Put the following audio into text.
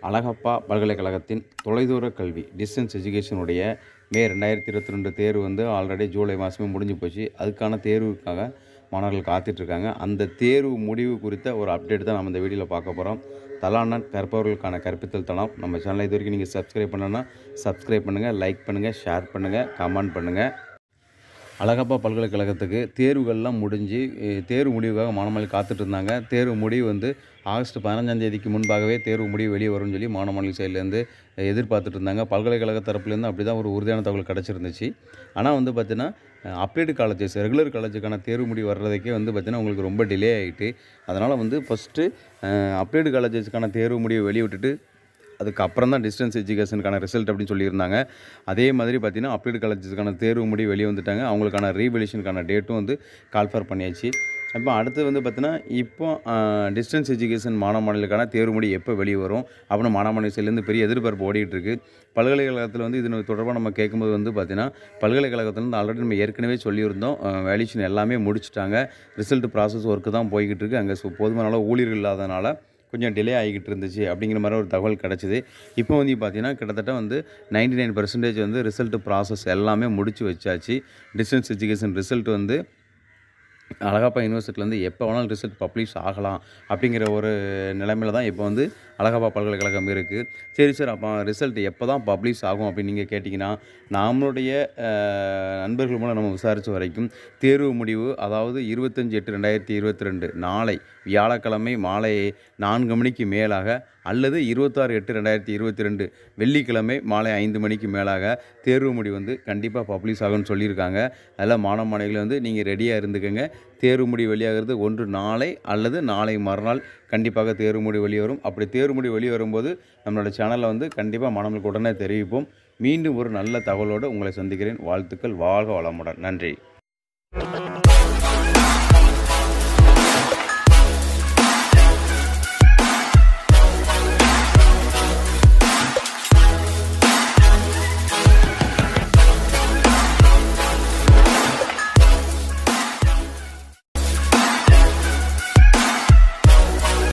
அழகப்பா பல்கலைக்கழகத்தின் தொலைதூர கல்வி டிஸ்டன்ஸ் எஜுகேஷனுடைய மே ரெண்டாயிரத்தி இருபத்தி ரெண்டு தேர்வு வந்து ஆல்ரெடி ஜூலை மாதமே முடிஞ்சு போச்சு அதுக்கான தேர்வுக்காக மாணவர்கள் காத்துட்ருக்காங்க அந்த தேர்வு முடிவு குறித்த ஒரு அப்டேட் தான் நம்ம இந்த வீடியோவில் பார்க்க போகிறோம் தலானன் கற்பவர்களுக்கான கற்பித்தல் தளம் நம்ம சேனலை இது வரைக்கும் நீங்கள் சப்ஸ்கிரைப் பண்ணணும்னா சப்ஸ்கிரைப் பண்ணுங்கள் லைக் பண்ணுங்கள் ஷேர் பண்ணுங்கள் கமெண்ட் பண்ணுங்கள் அழகப்பா பல்கலைக்கழகத்துக்கு தேர்வுகள்லாம் முடிஞ்சு அஹ், தேர்வு முடிவுக்காக மாணவர்கள் காத்துட்டு இருந்தாங்க தேர்வு முடிவு வந்து ஆகஸ்ட் பதினஞ்சாம் தேதிக்கு முன்பாகவே தேர்வு முடிவு வெளியே வரும்னு சொல்லி மாணவர்கள் சைட்லேருந்து எதிர்பார்த்துட்டு இருந்தாங்க பல்கலைக்கழக தரப்புலேருந்து அப்படி தான் ஒரு உறுதியான தகவல் கிடச்சிருந்துச்சு ஆனால் வந்து பார்த்தீங்கன்னா அப்டேட் காலேஜஸ் ரெகுலர் காலேஜுக்கான தேர்வு முடிவு வர்றதுக்கே வந்து பார்த்தீங்கன்னா உங்களுக்கு ரொம்ப டிலே ஆகிட்டு அதனால் வந்து ஃபஸ்ட்டு அப்டேட் காலேஜஸ்க்கான தேர்வு முடிவை வெளியிட்டுட்டு அதுக்கப்புறம் தான் டிஸ்டன்ஸ் எஜுகேஷனுக்கான ரிசல்ட் அப்படின்னு சொல்லியிருந்தாங்க அதே மாதிரி பார்த்தீங்கன்னா அப்டேட் காலேஜஸ்க்கான தேர்வு முடிவு வெளியே வந்துட்டாங்க அவங்களுக்கான ரீவெலியூஷனுக்கான டேட்டும் வந்து கால்ஃபர் பண்ணியாச்சு இப்போ அடுத்து வந்து பார்த்தீங்கன்னா இப்போ டிஸ்டன்ஸ் எஜுகேஷன் மாணவ மாணவிகளுக்கான தேர்வு முடிவு எப்போ வெளியே வரும் அப்படின்னு மாணவ மாணவி சைட்லேருந்து பெரிய எதிர்பார்ப்பு ஓடிட்டு இருக்கு பல்கலைக்கழகத்தில் வந்து இது தொடர்பாக நம்ம கேட்கும்போது வந்து பார்த்தீங்கன்னா பல்கலைக்கழகத்துலேருந்து ஆல்ரெடி நம்ம ஏற்கனவே சொல்லியிருந்தோம் வேல்யூஷன் எல்லாமே முடிச்சிட்டாங்க ரிசல்ட் ப்ராசஸ் ஒர்க்கு தான் போய்கிட்டு இருக்கு அங்கே சு- போதுமான அளவு ஊழியர்கள் இல்லாதனால கொஞ்சம் டிலே ஆகிக்கிட்டு இருந்துச்சு அப்படிங்கிற மாதிரி ஒரு தகவல் கிடச்சிது இப்போ வந்து பார்த்தீங்கன்னா கிட்டத்தட்ட வந்து நைன்டி நைன் பர்சன்டேஜ் வந்து ரிசல்ட் ப்ராசஸ் எல்லாமே முடிச்சு வச்சாச்சு டிஸ்டன்ஸ் எஜுகேஷன் ரிசல்ட் வந்து அழகப்பா யூனிவர்சிட்டிலேருந்து எப்போ வேணாலும் ரிசல்ட் பப்ளிஷ் ஆகலாம் அப்படிங்கிற ஒரு நிலைமையில தான் இப்போ வந்து அழகப்பா பல்கலைக்கழகம் இருக்குது சரி சார் அப்போ ரிசல்ட் எப்போ தான் பப்ளிஷ் ஆகும் அப்படின்னு நீங்கள் கேட்டிங்கன்னா நம்மளுடைய அஹ், நண்பர்கள் மூலம் நம்ம விசாரித்த வரைக்கும் தேர்வு முடிவு அதாவது இருபத்தஞ்சி எட்டு ரெண்டாயிரத்தி இருபத்தி ரெண்டு நாளை வியாழக்கிழமை மாலை நான்கு மணிக்கு மேலாக அல்லது இருபத்தாறு எட்டு ரெண்டாயிரத்தி இருபத்தி ரெண்டு வெள்ளிக்கிழமை மாலை ஐந்து மணிக்கு மேலாக தேர்வு முடிவு வந்து கண்டிப்பாக பப்ளிஷ் ஆகும்னு சொல்லியிருக்காங்க அதில் மாணவ மாணவிகள் வந்து நீங்கள் ரெடியாக இருந்துக்கங்க தேர்வு முடிவு வெளியாகிறது ஒன்று நாளை அல்லது நாளை மறுநாள் கண்டிப்பாக தேர்வு முடிவு வெளிவரும் அப்படி தேர்வு முடிவு வெளியே வரும்போது நம்மளோட சேனலில் வந்து கண்டிப்பாக மாணவர்களுக்கு உடனே தெரிவிப்போம் மீண்டும் ஒரு நல்ல தகவலோடு உங்களை சந்திக்கிறேன் வாழ்த்துக்கள் வாழ்க வளமுடன் நன்றி